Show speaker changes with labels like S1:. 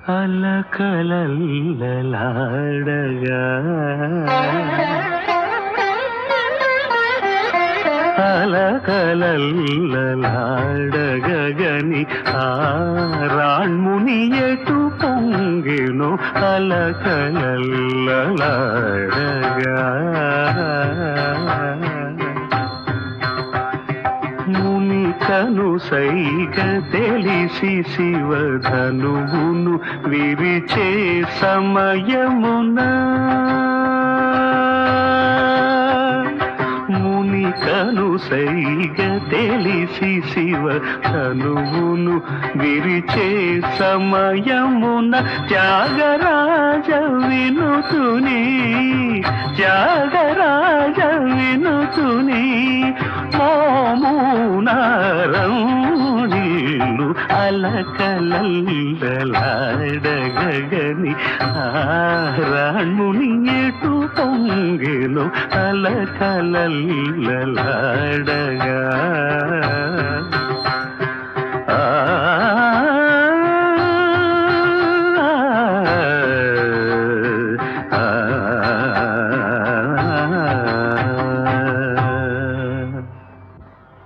S1: అలకలల్లలాడగా అలకలల్లలాడగని ఆ రాణ్ముని ఎటు పొంగెను అలకలల్లలాడగా ముని కను సైగ తెలిసి శివధనువును విరిచే సమయమున ముని కను సైగ తెలిసి శివ ధనువును విరిచే సమయమున త్యాగరాజ వినుతుని త్యాగరాజ వినుతుని మోమూనారం నీళ్ళు అలకలల్లలాడగని ఆరాణ్ముని ఎటు పొంగెను అలకలల్లలాడగా